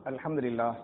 الحمد لله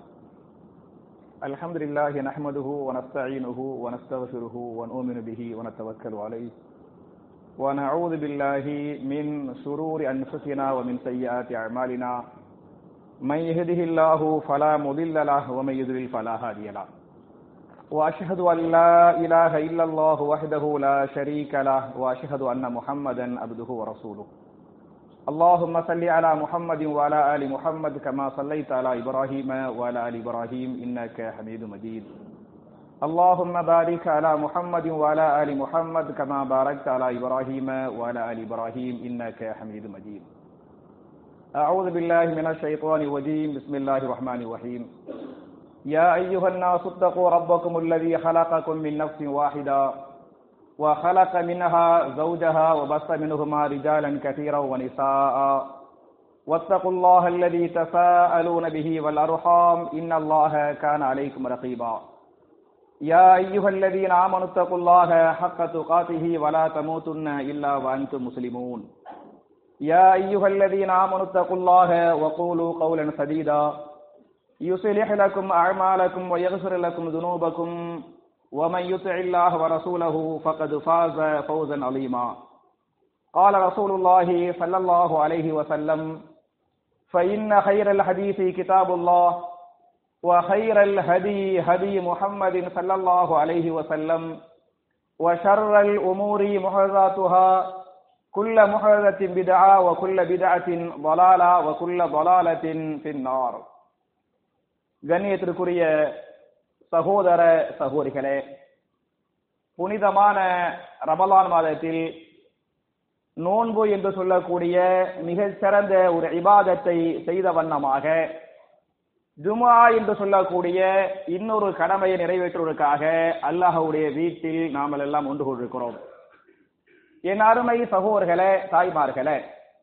الحمد لله نحمده ونستعينه ونستغفره ونؤمن به ونتوكل عليه ونعوذ بالله من شرور أنفسنا ومن سيئات أعمالنا من يهده الله فلا مضل له ومن يضلل فلا هادي له وأشهد أن لا إله إلا الله وحده لا شريك له وأشهد أن محمدا عبده ورسوله اللهم صل على محمد وعلى آل محمد كما صليت على إبراهيم وعلى آل إبراهيم إنك حميد مجيد اللهم بارك على محمد وعلى آل محمد كما باركت على إبراهيم وعلى آل إبراهيم إنك حميد مجيد أعوذ بالله من الشيطان الرجيم بسم الله الرحمن الرحيم يا أيها الناس اتقوا ربكم الذي خلقكم من نفس واحدة وخلق منها زوجها وبث منهما رجالا كثيرا ونساء واتقوا الله الذي تساءلون به والأرحام إن الله كان عليكم رقيبا يا أيها الذين آمنوا اتقوا الله حق تقاته ولا تموتن إلا وأنتم مسلمون يا أيها الذين آمنوا اتقوا الله وقولوا قولا سديدا يصلح لكم أعمالكم ويغفر لكم ذنوبكم ومن يطع الله ورسوله فقد فاز فوزا عظيما قال رسول الله صلى الله عليه وسلم فإن خير الحديث كتاب الله وخير الهدي هدي محمد صلى الله عليه وسلم وشر الأمور محدثاتها كل محدثة بدعة وكل بدعة ضلالة وكل ضلالة في النار கண்ணியத்திற்குரிய சகோதர சகோதரிகளே புனிதமான ரமலான் மாதத்தில் நோன்பு என்று சொல்லக்கூடிய மிகச் சிறந்த ஒரு இபாதத்தை செய்த வண்ணமாக ஜுமா என்று சொல்லக்கூடிய இன்னொரு கடமையை நிறைவேற்றுவதற்காக அல்லாஹுடைய வீட்டில் நாமல் எல்லாம் ஒன்று கொண்டிருக்கிறோம் என் அருமை சகோதர்களே தாய்மார்களே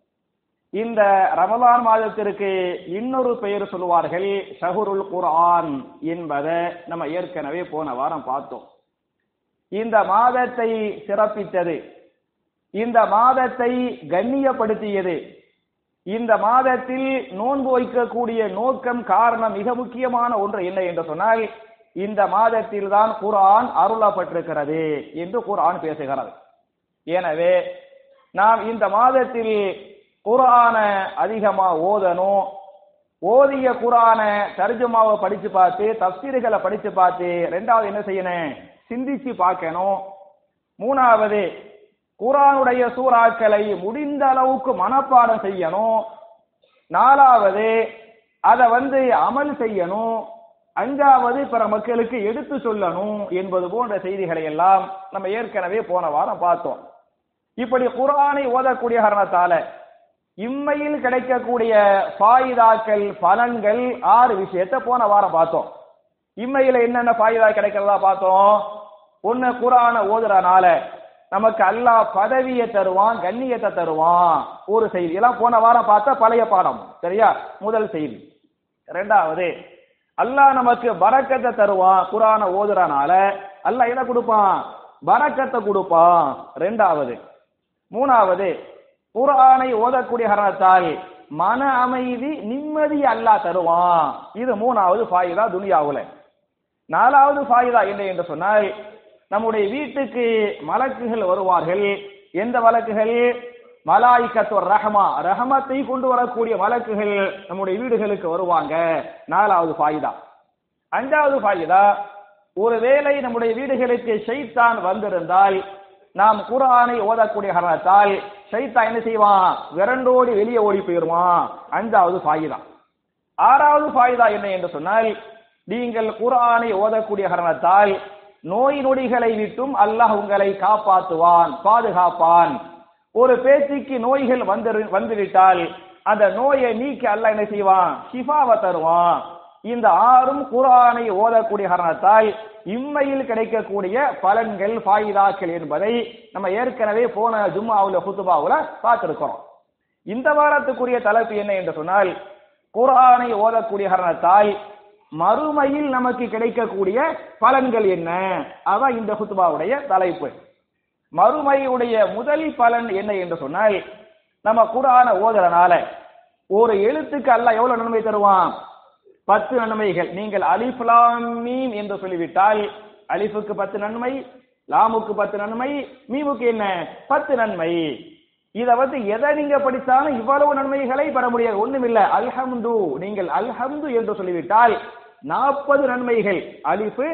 இந்த ரமலான் மாதத்திற்கு இன்னொரு பெயர் சொல்லுவார்கள் ஷஹுருல் குர்ஆன் என்பதை நம்ம ஏற்கனவே போன வாரம் பார்த்தோம் இந்த மாதத்தை சிறப்பித்தது இந்த மாதத்தை கண்ணியப்படுத்தியது இந்த மாதத்தில் நோன்பு வைக்கக்கூடிய நோக்கம் காரணம் மிக முக்கியமான ஒன்று என்ன என்று சொன்னால் இந்த மாதத்தில் தான் குரான் அருளப்பட்டிருக்கிறது என்று குரான் பேசுகிறது எனவே நாம் இந்த மாதத்தில் குரான அதிகமா ஓதணும் ஓதிய குரான தர்ஜுமாவை படிச்சு பார்த்து தப்சீர்களை படிச்சு பார்த்து ரெண்டாவது என்ன செய்யணும் சிந்திச்சு பார்க்கணும் மூணாவது குரானுடைய சூறாக்களை முடிந்த அளவுக்கு மனப்பாடம் செய்யணும் நாலாவது அதை வந்து அமல் செய்யணும் அஞ்சாவது பிற மக்களுக்கு எடுத்து சொல்லணும் என்பது போன்ற செய்திகளை எல்லாம் நம்ம ஏற்கனவே போன வாரம் பார்த்தோம் இப்படி குரானை ஓதக்கூடிய காரணத்தால இம்மையில் கிடைக்கக்கூடிய பாயுதாக்கள் பலன்கள் ஆறு விஷயத்தை போன வாரம் பார்த்தோம் இம்மையில என்னென்ன பாயுதா கிடைக்கிறதா பார்த்தோம் ஒன்னு குரான ஓதுறனால நமக்கு அல்லாஹ் பதவியை தருவான் கண்ணியத்தை தருவான் ஒரு செய்தி எல்லாம் போன வாரம் பார்த்த பழைய பாடம் சரியா முதல் செய்தி ரெண்டாவது அல்லாஹ் நமக்கு பறக்கத்தை தருவான் குரான ஓதுறனால அல்லாஹ் என்ன கொடுப்பான் பறக்கத்தை கொடுப்பான் ரெண்டாவது மூணாவது குரானை ஓதக்கூடிய காரணத்தால் மன அமைதி நிம்மதி அல்லாஹ் தருவான் இது மூணாவது ஃபாயிதா துனியாவுல நாலாவது ஃபாயிதா என்ன என்று சொன்னால் நம்முடைய வீட்டுக்கு மலக்குகள் வருவார்கள் எந்த வழக்குகள் மலாய்கத்து ரஹமா ரஹமத்தை கொண்டு வரக்கூடிய வழக்குகள் நம்முடைய வீடுகளுக்கு வருவாங்க நாலாவது ஃபாயிதா அஞ்சாவது ஃபாயிதா ஒருவேளை நம்முடைய வீடுகளுக்கு ஷைத்தான் வந்திருந்தால் நாம் குரானை ஓதக்கூடிய காரணத்தால் ஷைத்தா என்ன செய்வான் விரண்டோடி வெளியே ஓடி போயிருவான் அஞ்சாவது ஃபாயிதா ஆறாவது ஃபாயிதா என்ன என்று சொன்னால் நீங்கள் குரானை ஓதக்கூடிய காரணத்தால் நோய் நொடிகளை விட்டும் அல்லாஹ் உங்களை காப்பாற்றுவான் பாதுகாப்பான் ஒரு பேச்சுக்கு நோய்கள் வந்து வந்துவிட்டால் அந்த நோயை நீக்கி அல்லாஹ் என்ன செய்வான் ஷிஃபாவை தருவான் இந்த ஆறும் குரானை ஓதக்கூடிய காரணத்தால் இம்மையில் கிடைக்கக்கூடிய பலன்கள் ஃபாயிதாக்கள் என்பதை நம்ம ஏற்கனவே போன ஜும்மாவுல குத்துபாவுல பார்த்திருக்கிறோம் இந்த வாரத்துக்குரிய தலைப்பு என்ன என்று சொன்னால் குரானை ஓதக்கூடிய காரணத்தால் மறுமையில் நமக்கு கிடைக்கக்கூடிய பலன்கள் என்ன அதான் இந்த குத்துபாவுடைய தலைப்பு மறுமையுடைய முதல் பலன் என்ன என்று சொன்னால் நம்ம குரான ஓதுறனால ஒரு எழுத்துக்கு அல்ல எவ்வளவு நன்மை தருவான் பத்து நன்மைகள் நீங்கள் அலிஃப் லாம் மீம் என்று சொல்லிவிட்டால் அலிஃபுக்கு பத்து நன்மை லாமுக்கு பத்து நன்மை மீமுக்கு என்ன பத்து நன்மை இத வந்து எதை நீங்க படித்தாலும் இவ்வளவு நன்மைகளை பெற முடியாது ஒண்ணுமில்ல அல்ஹம்து நீங்கள் அல்ஹம்து என்று சொல்லிவிட்டால் நாற்பது நன்மைகள் அலிஃபு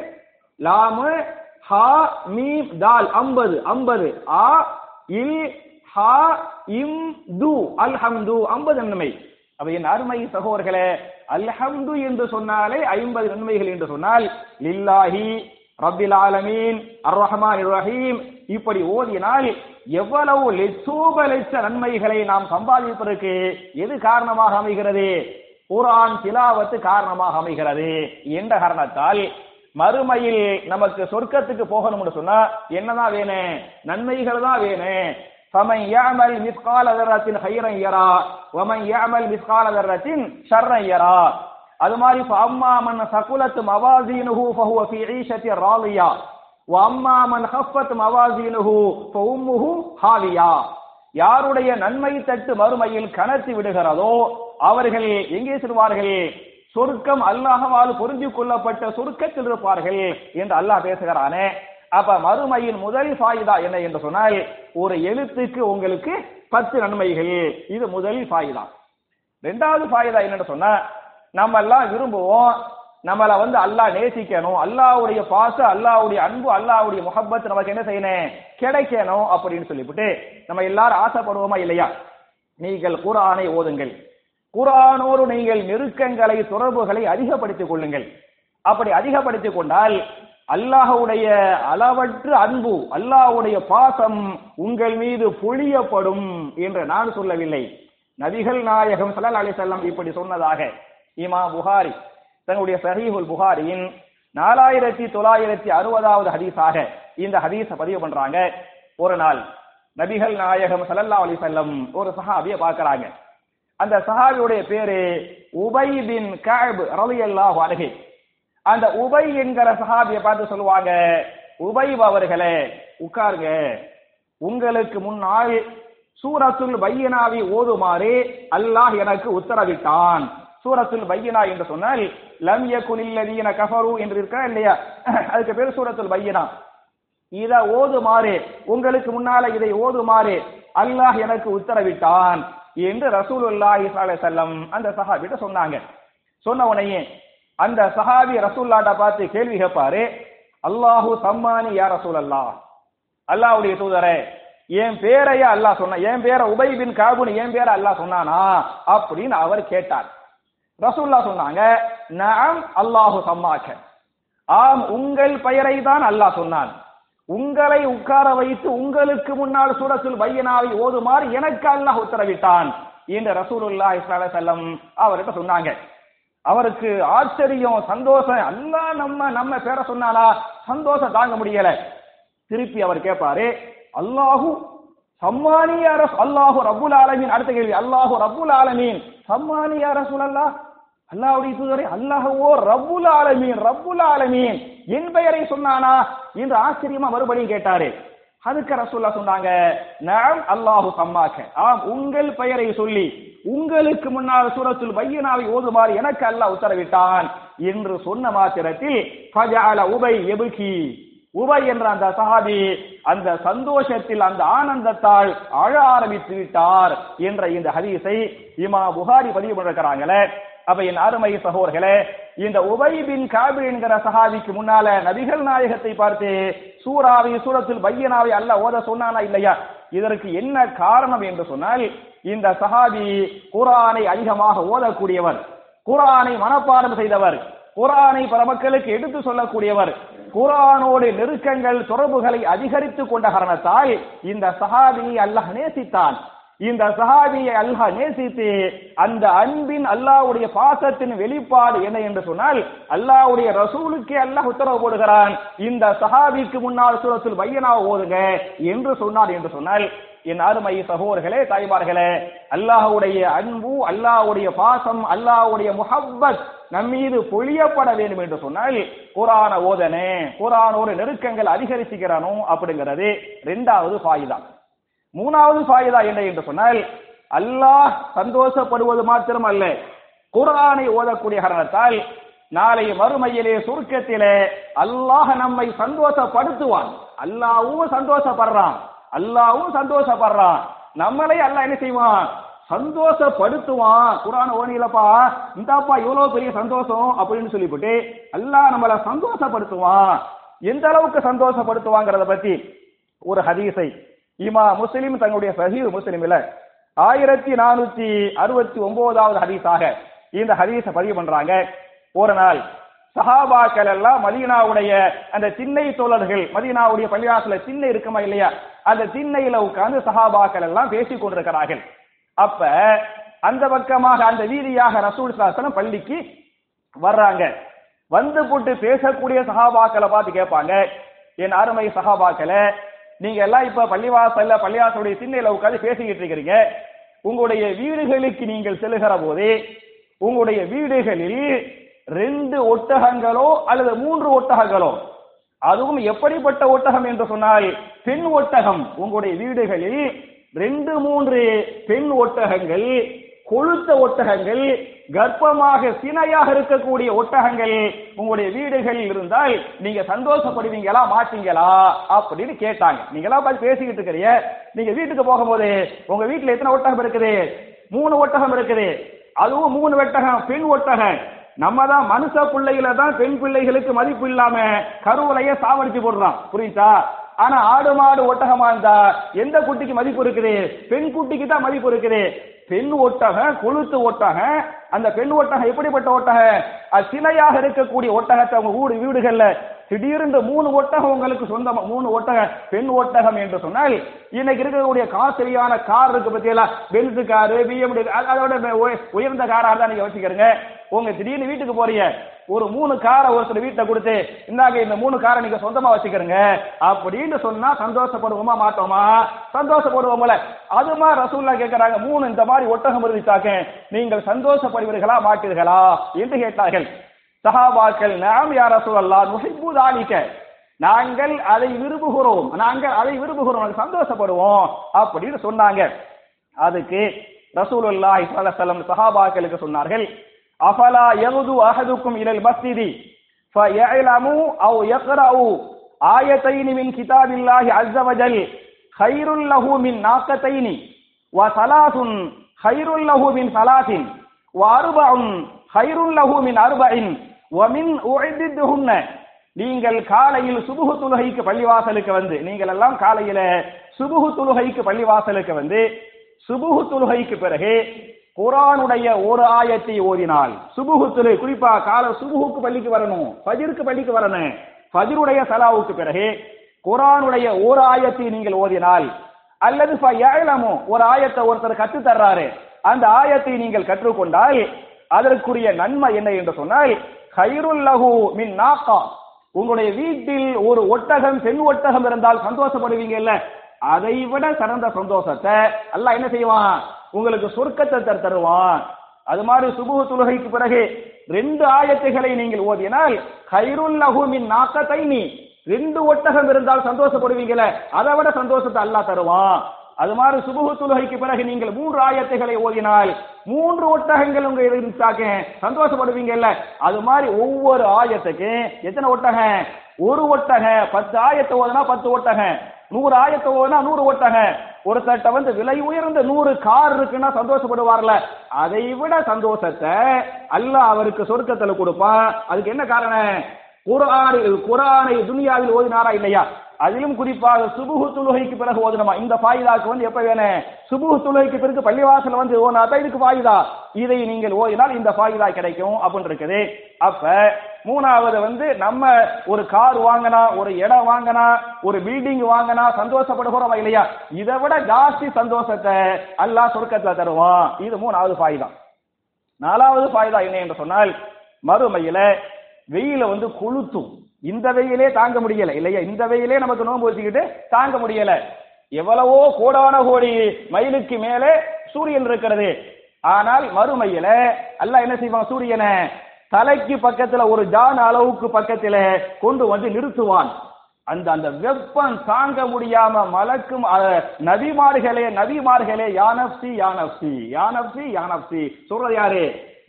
லாமு ஹா மீம் தால் ஐம்பது ஐம்பது ஆ இல் ஹா இம் து அல்ஹம்து ஐம்பது நன்மை அப்ப என் அருமை சகோதரர்களே அல்ஹம்து என்று சொன்னாலே ஐம்பது நன்மைகள் என்று சொன்னால் லில்லாஹி ரப்பில் ஆலமீன் அர் ரஹ்மான் ரஹீம் இப்படி ஓதினால் எவ்வளவு லட்சோப லட்ச நன்மைகளை நாம் சம்பாதிப்பதற்கு எது காரணமாக அமைகிறது குர்ஆன் திலாவத்து காரணமாக அமைகிறது என்ற காரணத்தால் மறுமையில் நமக்கு சொர்க்கத்துக்கு போகணும்னு சொன்னா என்னதான் வேணும் நன்மைகள் தான் வேணும் فمن يعمل مثقال ذرة خيرا يرى ومن يعمل مثقال ذرة شرا يرى அது மாதிரி فأما من ثقلت موازينه فهو في عيشة راضية وأما من خفت موازينه فأمه هاوية யாருடைய நன்மை தட்டு மறுமையில் கனத்து விடுகிறதோ அவர்கள் எங்கே செல்வார்கள் சொர்க்கம் அல்லாஹவால் பொருந்தி கொள்ளப்பட்ட சொர்க்கத்தில் இருப்பார்கள் என்று அல்லாஹ் பேசுகிறானே அப்ப மறுமையின் முதல் ஃபாயிதா என்ன என்று சொன்னால் ஒரு எழுத்துக்கு உங்களுக்கு பத்து நன்மைகள் இது முதல் ஃபாயிதா ரெண்டாவது ஃபாயிதா என்னன்னு சொன்னா நம்ம எல்லாம் விரும்புவோம் நம்மள வந்து அல்லாஹ் நேசிக்கணும் அல்லாஹ்வுடைய பாசம் அல்லாஹ்வுடைய அன்பு அல்லாஹ்வுடைய முகப்பத் நமக்கு என்ன செய்யணும் கிடைக்கணும் அப்படின்னு சொல்லிவிட்டு நம்ம எல்லாரும் ஆசைப்படுவோமா இல்லையா நீங்கள் குர்ஆனை ஓதுங்கள் குர்ஆனோடு நீங்கள் நெருக்கங்களை தொடர்புகளை அதிகப்படுத்திக் கொள்ளுங்கள் அப்படி அதிகப்படுத்திக் கொண்டால் அல்லாஹ்வுடைய அளவற்ற அன்பு அல்லாஹ்வுடைய பாசம் உங்கள் மீது பொழியப்படும் என்று நான் சொல்லவில்லை நபிகள் நாயகம் ஸல்லல்லாஹு அலைஹி வஸல்லம் இப்படி சொன்னதாக இமா புகாரி தன்னுடைய சஹீஹுல் புகாரியின் நாலாயிரத்தி தொள்ளாயிரத்தி அறுபதாவது ஹதீஸாக இந்த ஹதீஸ பதிவு பண்றாங்க ஒரு நாள் நபிகள் நாயகம் ஸல்லல்லாஹு அலைஹி வஸல்லம் ஒரு சஹாபியை பார்க்கறாங்க அந்த சஹாபியுடைய பேரு உபை பின் கஅப் ரலியல்லாஹு அன்ஹு அந்த உபை என்கிற சஹாபியை பார்த்து சொல்லுவாங்க உபை அவர்களே உட்காருங்க உங்களுக்கு முன்னால் சூரத்துல் பையனாவி ஓதுமாறு அல்லாஹ் எனக்கு உத்தரவிட்டான் சூரத்துல் பையனா என்று சொன்னால் லம் யகுனில்லதீன கஃபரு என்று இருக்கா இல்லையா அதுக்கு பேர் சூரத்துல் பையனா இத ஓதுமாறு உங்களுக்கு முன்னால இதை ஓதுமாறு அல்லாஹ் எனக்கு உத்தரவிட்டான் என்று ரசூலுல்லாஹி ஸல்லல்லாஹு அலைஹி வஸல்லம் அந்த சஹாபிட்ட சொன்னாங்க சொன்ன உடனே அந்த சஹாபி ரசூல்லாட்ட பார்த்து கேள்வி கேட்பாரு அல்லாஹு சம்மானி யா ரசூலல்லா அல்லாஹ்வுடைய தூதரே என் பேரைய அல்லாஹ் சொன்ன என் பேரை உபை பின் காபுன்னு என் பேரை அல்லாஹ் சொன்னானா அப்படின்னு அவர் கேட்டார் ரசூல்லா சொன்னாங்க நஅம் அல்லாஹு சம்மாக்க ஆம் உங்கள் பெயரை தான் அல்லாஹ் சொன்னான் உங்களை உட்கார வைத்து உங்களுக்கு முன்னால் சூரத்துல் பையனாவை ஓதுமாறு எனக்கு அல்லாஹ் உத்தரவிட்டான் என்று ரசூலுல்லாஹி ஸல்லல்லாஹு அலைஹி வஸல்லம் அவர்கிட்ட சொன்னாங்க அவருக்கு ஆச்சரியம் சந்தோஷம் அல்லாஹ் நம்ம நம்ம பேரை சொன்னாலா சந்தோஷம் தாங்க முடியல திருப்பி அவர் கேட்பாரு அல்லாஹு சம்மானிய அரசு அல்லாஹு ரப்புல் ஆலமீன் அடுத்த கேள்வி அல்லாஹு ரப்புல் ஆலமீன் சம்மானிய ரசூல் அல்லாஹ் அல்லாஹ்வுடைய தூதரே அல்லாஹ்வோ ரப்புல் ஆலமீன் ரப்புல் ஆலமீன் என் பெயரை சொன்னானா என்று ஆச்சரியமா மறுபடியும் கேட்டாரு அதுக்கு ரசூல்லா சொன்னாங்க நாம் அல்லாஹு சம்மாக்க ஆம் உங்கள் பெயரை சொல்லி உங்களுக்கு முன்னால் சூரத்துல் பையனாவை ஓதுமாறு எனக்கு அல்லாஹ் உத்தரவிட்டான் என்று சொன்ன மாத்திரத்தில் ஃபஜஅல உபை எபுகி உபை என்ற அந்த சஹாபி அந்த சந்தோஷத்தில் அந்த ஆனந்தத்தால் அழ ஆரம்பித்து விட்டார் என்ற இந்த ஹதீஸை இமா புகாரி பதிவு பண்ணிருக்கிறாங்களே அப்ப என் அருமை சகோதரர்களே இந்த உபை பின் காபி என்கிற சஹாபிக்கு முன்னால நபிகள் நாயகத்தை பார்த்து சூறாவை சூரத்தில் பையனாவை அல்ல ஓத சொன்னானா இல்லையா இதற்கு என்ன காரணம் என்று சொன்னால் இந்த சஹாபி குரானை அதிகமாக ஓதக்கூடியவர் குரானை மனப்பாடம் செய்தவர் குரானை பல மக்களுக்கு எடுத்து சொல்லக்கூடியவர் குரானோடு நெருக்கங்கள் தொடர்புகளை அதிகரித்துக் கொண்ட காரணத்தால் இந்த சஹாபியை அல்லாஹ் நேசித்தான் இந்த சஹாபியை அல்லாஹ் நேசித்து அந்த அன்பின் அல்லாஹ்வுடைய பாசத்தின் வெளிப்பாடு என்ன என்று சொன்னால் அல்லாஹ்வுடைய ரசூலுக்கே அல்லாஹ் உத்தரவு போடுகிறான் இந்த சஹாபிக்கு முன்னால் சூரத்துல் பையனா ஓதுங்க என்று சொன்னார் என்று சொன்னால் என் அருமை சகோதரர்களே தாய்மார்களே அல்லாஹ்வுடைய அன்பு அல்லாஹ்வுடைய பாசம் அல்லாஹ்வுடைய முஹப்பத் நம்மீது பொழியப்பட வேண்டும் என்று சொன்னால் குரான ஓதனே குரானோட நெருக்கங்கள் அதிகரிச்சுக்கிறானோ அப்படிங்கிறது ரெண்டாவது ஃபாயிதா மூணாவது ஃபாயிதா என்ன என்று சொன்னால் அல்லாஹ் சந்தோஷப்படுவது மாத்திரம் அல்ல குர்ஆனை ஓதக்கூடிய காரணத்தால் நாளை மறுமையிலே சுருக்கத்திலே அல்லாஹ் நம்மை சந்தோஷப்படுத்துவான் அல்லாவும் சந்தோஷப்படுறான் அல்லாவும் சந்தோஷப்படுறான் நம்மளை அல்லாஹ் என்ன செய்வான் சந்தோஷப்படுத்துவான் குரான் ஓனிலப்பா இந்தாப்பா இவ்வளவு பெரிய சந்தோஷம் அப்படின்னு சொல்லிவிட்டு அல்லாஹ் நம்மளை சந்தோஷப்படுத்துவான் எந்த அளவுக்கு சந்தோஷப்படுத்துவாங்கிறத பத்தி ஒரு ஹதீஸை இமா முஸ்லிம் தங்களுடைய சஹீர் முஸ்லிமில் ஆயிரத்தி நானூத்தி அறுபத்தி ஒன்பதாவது ஹதீஸாக இந்த ஹதீஸை பதிவு பண்றாங்க ஒரு நாள் சஹாபாக்கள் எல்லாம் மதீனாவுடைய அந்த திண்ணை தோழர்கள் மதீனாவுடைய பள்ளிவாசல திண்ணை இருக்குமா இல்லையா அந்த திண்ணையில உட்கார்ந்து சஹாபாக்கள் எல்லாம் பேசிக் கொண்டிருக்கிறார்கள் அப்ப அந்த பக்கமாக அந்த வீதியாக ரசூல் சாசனம் பள்ளிக்கு வர்றாங்க வந்து போட்டு பேசக்கூடிய சஹாபாக்களை பார்த்து கேட்பாங்க என் அருமை சஹாபாக்களை நீங்க எல்லாம் இப்ப பள்ளிவாசல்ல பள்ளிவாசலுடைய திண்ணையில உட்கார்ந்து பேசிக்கிட்டு இருக்கிறீங்க உங்களுடைய வீடுகளுக்கு நீங்கள் செல்லுகிற போது உங்களுடைய வீடுகளில் ரெண்டு ஒட்டகங்களோ அல்லது மூன்று ஒட்டகங்களோ அதுவும் எப்படிப்பட்ட ஒட்டகம் என்று சொன்னால் பெண் ஒட்டகம் உங்களுடைய வீடுகளில் ரெண்டு மூன்று பெண் ஒட்டகங்கள் கொழுத்த ஒட்டகங்கள் கர்ப்பமாக சினையாக இருக்கக்கூடிய ஒட்டகங்கள் உங்களுடைய வீடுகளில் இருந்தால் நீங்க சந்தோஷப்படுவீங்களா மாட்டீங்களா அப்படின்னு கேட்டாங்க நீங்களா பார்த்து பேசிக்கிட்டு இருக்கிறீங்க நீங்க வீட்டுக்கு போகும்போது உங்க வீட்டுல எத்தனை ஒட்டகம் இருக்குது மூணு ஒட்டகம் இருக்குது அதுவும் மூணு ஒட்டகம் பெண் ஒட்டகம் நம்ம தான் மனுஷ பிள்ளைகள தான் பெண் பிள்ளைகளுக்கு மதிப்பு இல்லாம கருவலைய சாவடிச்சு போடுறான் புரியுதா ஆனா ஆடு மாடு ஒட்டகமா இருந்தா எந்த குட்டிக்கு மதிப்பு இருக்குது பெண் குட்டிக்கு தான் மதிப்பு இருக்குது பெண் ஒட்டகம் கொளுத்து ஒட்டகம் அந்த பெண் ஒட்டகம் எப்படிப்பட்ட ஒட்டகம் அது சிலையாக இருக்கக்கூடிய ஒட்டகத்தை அவங்க வீடு வீடுகள்ல திடீர்னு மூணு ஒட்டகம் உங்களுக்கு சொந்தம் மூணு ஒட்டகம் பெண் ஒட்டகம் என்று சொன்னால் இன்னைக்கு இருக்கக்கூடிய காஸ்ட்லியான கார் இருக்கு பத்தியெல்லாம் பென்ஸ் காரு பிஎம்டி அதோட உய- உயர்ந்த காரா தான் நீங்க வச்சுக்கிறீங்க உங்க திடீர்னு வீட்டுக்கு போறீங்க ஒரு மூணு காரை ஒருத்தர் வீட்டை கொடுத்து இந்தாங்க இந்த மூணு காரை நீங்க சொந்தமா வச்சுக்கிறீங்க அப்படின்னு சொன்னா சந்தோஷப்படுவோமா மாட்டோமா சந்தோஷப்படுவோம்ல அதுமா ரசூல்லா கேட்கறாங்க மூணு இந்த மாதிரி ஒட்டகம் இருந்துச்சாக்க நீங்கள் சந்தோஷப்படுவீர்களா மாட்டீர்களா என்று கேட்டார்கள் சஹாபாக்கள் நாம் யார் ரசூலல்லா நுஹிப்பு தாலிக்க நாங்கள் அதை விரும்புகிறோம் நாங்கள் அதை விரும்புகிறோம் நாங்கள் சந்தோஷப்படுவோம் அப்படின்னு சொன்னாங்க அதுக்கு ரசூலுல்லாஹி ஸல்லல்லாஹு அலைஹி வஸல்லம் சஹாபாக்களுக்கு சொன்னார்கள் அஃபலா யகுது அஹதுக்கும் இலல் மஸ்ஜிதி ஃபயஅலமு அவ் யக்ரஉ ஆயத்தைனி மின் கிதாபில்லாஹி அஸ்ஸ வஜல் خيرுல் லஹு மின் நாக்கத்தைனி வ ஸலாசுன் خيرுல் லஹு மின் ஸலாசின் வ அர்பஉன் خيرுல் லஹு மின் அர்பஇன் வ மின் உஇதுஹுன்ன நீங்கள் காலையில் சுபுகு தொழுகைக்கு பள்ளிவாசலுக்கு வந்து நீங்கள் எல்லாம் காலையில சுபுகு தொழுகைக்கு பள்ளிவாசலுக்கு வந்து சுபுகு தொழுகைக்கு பிறகு குரானுடைய ஒரு ஆயத்தை ஓதினால் சுபுகு தொழு குறிப்பா கால சுபுகுக்கு பள்ளிக்கு வரணும் ஃபஜ்ருக்கு பள்ளிக்கு வரணும் ஃபஜ்ருடைய சலாவுக்கு பிறகு குரானுடைய ஒரு ஆயத்தை நீங்கள் ஓதினால் அல்லது ஃபயஅலமு ஒரு ஆயத்தை ஒருத்தர் கத்து தர்றாரு அந்த ஆயத்தை நீங்கள் கற்றுக்கொண்டால் அதற்குரிய நன்மை என்ன என்று சொன்னால் ஹைருல் லஹு மின் நாக்கா உங்களுடைய வீட்டில் ஒரு ஒட்டகம் பெண் ஒட்டகம் இருந்தால் சந்தோஷப்படுவீங்க இல்ல அதை விட சிறந்த சந்தோஷத்தை அல்லாஹ் என்ன செய்வான் உங்களுக்கு சொர்க்கத்தை தர் தருவான் அது மாதிரி சுபுகு தொழுகைக்கு பிறகு ரெண்டு ஆயத்துகளை நீங்கள் ஓதினால் ஹைருல் லஹு மின் நாக்கத்தைனி ரெண்டு ஒட்டகம் இருந்தால் சந்தோஷப்படுவீங்களே அதை விட சந்தோஷத்தை அல்லாஹ் தருவான் அது மாதிரி சுபுகு தொழுகைக்கு பிறகு நீங்கள் மூன்று ஆயத்துகளை ஓதினால் மூன்று ஒட்டகங்கள் உங்க இருந்துச்சாக்க சந்தோஷப்படுவீங்கல்ல அது மாதிரி ஒவ்வொரு ஆயத்துக்கு எத்தனை ஒட்டகம் ஒரு ஒட்டகம் பத்து ஆயத்தை ஓதுனா பத்து ஒட்டகம் நூறு ஆயத்தை ஓதுனா நூறு ஒட்டகம் ஒருத்தட்ட வந்து விலை உயர்ந்த நூறு கார் இருக்குன்னா சந்தோஷப்படுவார்ல அதை விட சந்தோஷத்தை அல்லாஹ் அவருக்கு சொர்க்கத்துல கொடுப்பான் அதுக்கு என்ன காரணம் குரானை குரானை துனியாவில் ஓதினாரா இல்லையா அதிலும் குறிப்பாக சுபுகு தொழுகைக்கு பிறகு ஓதணுமா இந்த ஃபாயிதாக்கு வந்து எப்ப வேணும் சுபுகு தொழுகைக்கு பிறகு பள்ளிவாசல் வந்து ஓனா தான் இதுக்கு ஃபாயிதா இதை நீங்கள் ஓதினால் இந்த ஃபாயிதா கிடைக்கும் அப்படின்னு இருக்குது அப்ப மூணாவது வந்து நம்ம ஒரு கார் வாங்கினா ஒரு இடம் வாங்கினா ஒரு பில்டிங் வாங்கினா சந்தோஷப்படுகிறோமா இல்லையா இதை விட ஜாஸ்தி சந்தோஷத்தை அல்லாஹ் சொர்க்கத்துல தருவான் இது மூணாவது ஃபாயிதா நாலாவது ஃபாயிதா என்ன என்று சொன்னால் மறுமையில வெயில வந்து கொளுத்தும் இந்த வெயிலே தாங்க முடியல இல்லையா இந்த வெயிலே நமக்கு நோன்பு வச்சுக்கிட்டு தாங்க முடியல எவ்வளவோ கோடான கோடி மைலுக்கு மேலே சூரியன் இருக்கிறது ஆனால் மறுமையில அல்லாஹ் என்ன செய்வான் சூரியனை தலைக்கு பக்கத்துல ஒரு ஜான் அளவுக்கு பக்கத்துல கொண்டு வந்து நிறுத்துவான் அந்த அந்த வெப்பம் தாங்க முடியாம மலக்கும் அஹ், நபிமார்களே நபிமார்களே யானப்சி யானப்சி யானப்சி யானப்சி சொல்றது யாரு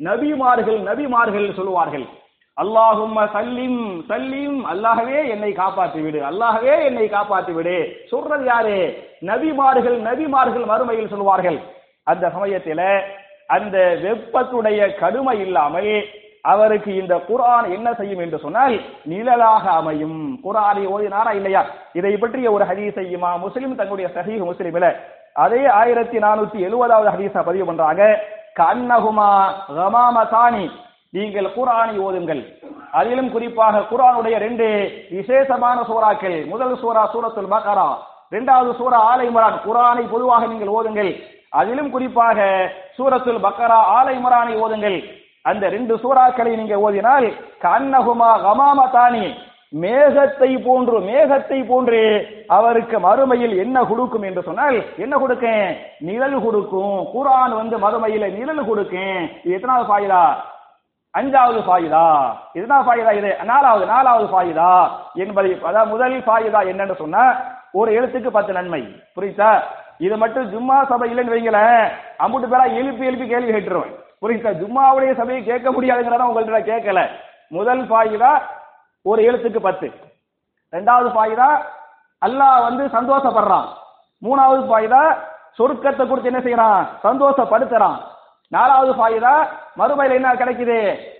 நபிமார்கள் நபிமார்கள் சொல்லுவார்கள் அல்லாஹும்ம சல்லிம் சல்லிம் அல்லாஹ்வே என்னை காப்பாற்றி விடு அல்லாஹ்வே என்னை காப்பாற்றி விடு சொல்றது யாரு நபிமார்கள் நபிமார்கள் மறுமையில் சொல்வார்கள் அந்த சமயத்தில அந்த வெப்பத்துடைய கடுமை இல்லாமல் அவருக்கு இந்த குர்ஆன் என்ன செய்யும் என்று சொன்னால் நிழலாக அமையும் குர்ஆனை ஓதினாரா இல்லையா இதை பற்றிய ஒரு ஹதீஸை இமாம் முஸ்லிம் தங்களுடைய சஹீஹ் முஸ்லிமில அதே ஆயிரத்தி நானூத்தி எழுபதாவது ஹதீஸா பதிவு பண்றாங்க கண்ணகுமா கமாமதானி நீங்கள் குர்ஆனை ஓதுங்கள் அதிலும் குறிப்பாக குர்ஆனுடைய ரெண்டு விசேஷமான சூறாக்கள் முதல் சூரா சூரத்துல் பக்ரா இரண்டாவது சூரா ஆலை இம்ரான் குர்ஆனை பொதுவாக நீங்கள் ஓதுங்கள் அதிலும் குறிப்பாக சூரத்துல் பக்கரா ஆலை இம்ரானை ஓதுங்கள் அந்த ரெண்டு சூறாக்களை நீங்க ஓதினால் கண்ணகுமா கமாமதானி மேகத்தை போன்று மேகத்தை போன்று அவருக்கு மறுமையில் என்ன கொடுக்கும் என்று சொன்னால் என்ன கொடுக்கும் நிழல் கொடுக்கும் குர்ஆன் வந்து மறுமையில நிழல் கொடுக்கும் இது எத்தனாவது ஃபாயிதா அஞ்சாவது ஃபாயிதா இதுதான் ஃபாயிதா இது நாலாவது நாலாவது ஃபாயிதா என்பதை அதாவது முதல் ஃபாயிதா என்னன்னு சொன்னா ஒரு எழுத்துக்கு பத்து நன்மை புரியுதா இது மட்டும் ஜும்மா சபை இல்லைன்னு வைங்களேன் அம்புட்டு பேரா எழுப்பி எழுப்பி கேள்வி கேட்டுருவேன் புரியுதா ஜும்மாவுடைய சபையை கேட்க முடியாதுங்கிறத உங்கள்ட்ட நான் கேட்கல முதல் ஃபாயிதா ஒரு எழுத்துக்கு பத்து ரெண்டாவது ஃபாயிதா அல்லாஹ் வந்து சந்தோஷப்படுறான் மூணாவது ஃபாயிதா சொர்க்கத்தை குறித்து என்ன செய்யறான் சந்தோஷப்படுத்துறான் நாலாவது ஃபாயிதா மறுமையில் என்ன கிடைக்குது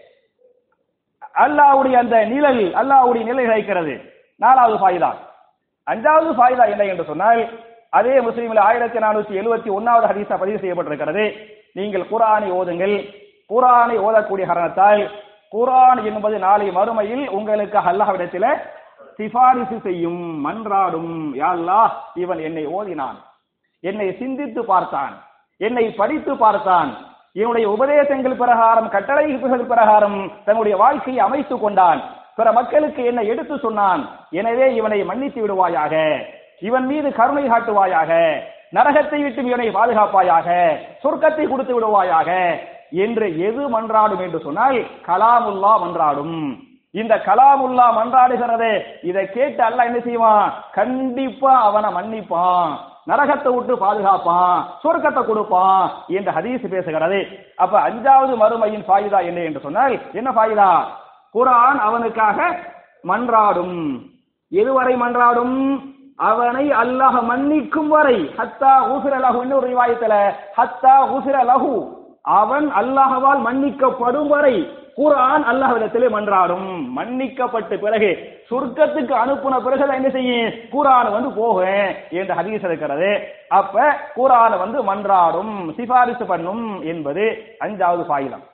அல்லாஹ்வுடைய அந்த நிழல் அல்லாஹ்வுடைய நிலை கிடைக்கிறது நாலாவது ஃபாயிதா அஞ்சாவது ஃபாயிதா என்ன என்று சொன்னால் அதே முஸ்லீமில் ஆயிரத்தி நானூத்தி எழுபத்தி ஒன்னாவது ஹதீஸா பதிவு செய்யப்பட்டிருக்கிறது நீங்கள் குரானை ஓதுங்கள் குரானை ஓதக்கூடிய காரணத்தால் குரான் என்பது நாளை மறுமையில் உங்களுக்கு அல்லாஹ்விடத்தில் சிபாரிசு செய்யும் மன்றாடும் யா அல்லாஹ் இவன் என்னை ஓதினான் என்னை சிந்தித்து பார்த்தான் என்னை படித்து பார்த்தான் என்னுடைய உபதேசங்கள் பிரகாரம் கட்டளைகள் பிரகாரம் தன்னுடைய வாழ்க்கையை அமைத்துக் கொண்டான் பிற மக்களுக்கு என்ன எடுத்து சொன்னான் எனவே இவனை மன்னித்து விடுவாயாக இவன் மீது கருணை காட்டுவாயாக நரகத்தை விட்டு இவனை பாதுகாப்பாயாக சொர்க்கத்தை கொடுத்து விடுவாயாக என்று எது மன்றாடும் என்று சொன்னால் கலாமுல்லா மன்றாடும் இந்த கலாமுல்லா மன்றாடுகிறது இதை கேட்டு அல்லாஹ் என்ன செய்வான் கண்டிப்பா அவனை மன்னிப்பான் நரகத்தை விட்டு பாதுகாப்பான் சொர்க்கத்தை கொடுப்பான் என்று ஹதீஸ் பேசுகிறது அப்ப அஞ்சாவது மறுமையின் ஃபாயிதா என்ன என்று சொன்னால் என்ன ஃபாயிதா குரான் அவனுக்காக மன்றாடும் எதுவரை மன்றாடும் அவனை அல்லாஹ் மன்னிக்கும் வரை ஹத்தா ஊசிர லகு இன்னொரு ரிவாயத்துல ஹத்தா ஊசிர லகு அவன் அல்லாஹ்வால் மன்னிக்கப்படும் வரை குர்ஆன் அல்லாஹ்விடத்திலே மன்றாடும் மன்னிக்கப்பட்ட பிறகு சொர்க்கத்துக்கு அனுப்புன பிறகு என்ன செய்யும் குர்ஆன் வந்து போகும் என்ற ஹதீஸ் இருக்கிறது அப்ப குர்ஆன் வந்து மன்றாடும் சிபாரிசு பண்ணும் என்பது அஞ்சாவது ஃபாயிதா